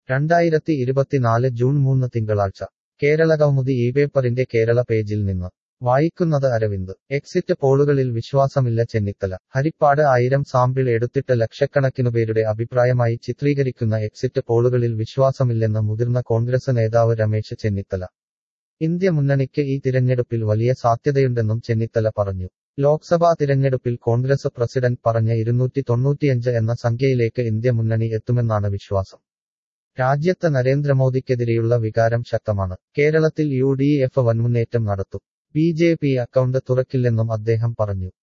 രണ്ടായിരത്തി ഇരുപത്തിനാല് ജൂൺ മൂന്ന് തിങ്കളാഴ്ച കേരള കൗമുദി ഈ പേപ്പറിന്റെ കേരള പേജിൽ നിന്ന് വായിക്കുന്നത് അരവിന്ദ് എക്സിറ്റ് പോളുകളിൽ വിശ്വാസമില്ല ചെന്നിത്തല ഹരിപ്പാട് ആയിരം സാമ്പിൾ എടുത്തിട്ട് ലക്ഷക്കണക്കിനുപേരുടെ അഭിപ്രായമായി ചിത്രീകരിക്കുന്ന എക്സിറ്റ് പോളുകളിൽ വിശ്വാസമില്ലെന്ന് മുതിർന്ന കോൺഗ്രസ് നേതാവ് രമേശ് ചെന്നിത്തല ഇന്ത്യ മുന്നണിക്ക് ഈ തിരഞ്ഞെടുപ്പിൽ വലിയ സാധ്യതയുണ്ടെന്നും ചെന്നിത്തല പറഞ്ഞു ലോക്സഭാ തിരഞ്ഞെടുപ്പിൽ കോൺഗ്രസ് പ്രസിഡന്റ് പറഞ്ഞ ഇരുന്നൂറ്റി തൊണ്ണൂറ്റിയഞ്ച് എന്ന സംഖ്യയിലേക്ക് ഇന്ത്യ മുന്നണി എത്തുമെന്നാണ് വിശ്വാസം രാജ്യത്ത് നരേന്ദ്രമോദിക്കെതിരെയുള്ള വികാരം ശക്തമാണ് കേരളത്തിൽ യു ഡി എഫ് വൻമുന്നേറ്റം നടത്തും ബി ജെ പി അക്കൗണ്ട് തുറക്കില്ലെന്നും അദ്ദേഹം പറഞ്ഞു